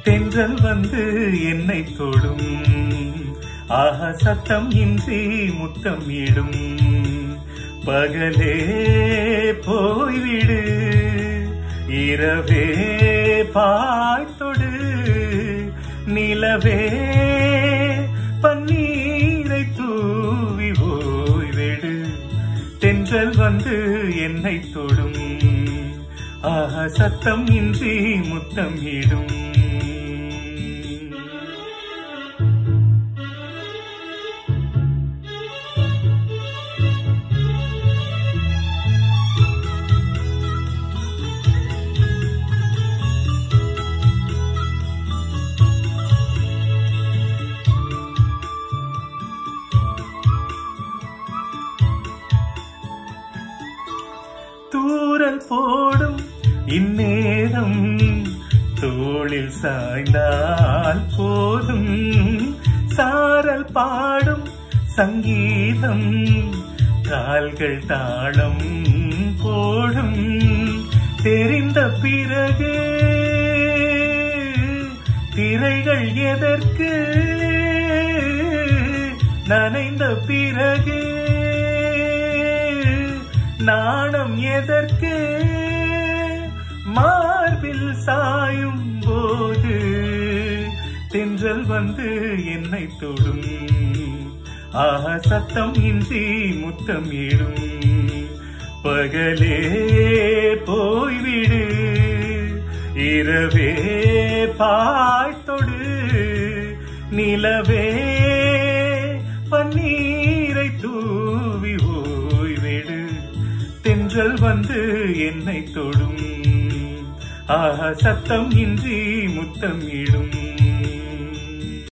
தென்றல் வந்து என்னை தொடும் ஆஹ சத்தம் இன்றி முத்தம் இடும் பகலே போய்விடு இரவே பாய்த்தொடு நிலவே பன்னீரை தூவி ஓய்விடு தென்றல் வந்து என்னை தொடும் ஆஹ சத்தம் இன்றி முத்தம் இடும் தூரல் போடும் இந்நேரம் தோளில் சாய்ந்தால் போதும் சாரல் பாடும் சங்கீதம் கால்கள் தாளம் போடும் தெரிந்த பிறகு திரைகள் எதற்கு நனைந்த பிறகு நாணம் எதற்கு மார்பில் சாயும் போது தென்றல் வந்து என்னை தொடும் ஆஹ சத்தம் இன்றி முத்தம் இடும் பகலே போய்விடு இரவே பாய்த்தொடு நிலவே பன்னீரை தூவி ஓய்விடு தென்றல் வந்து என்னை தொடும் ஆஹ சத்தம் இன்றி முத்தம் இடும்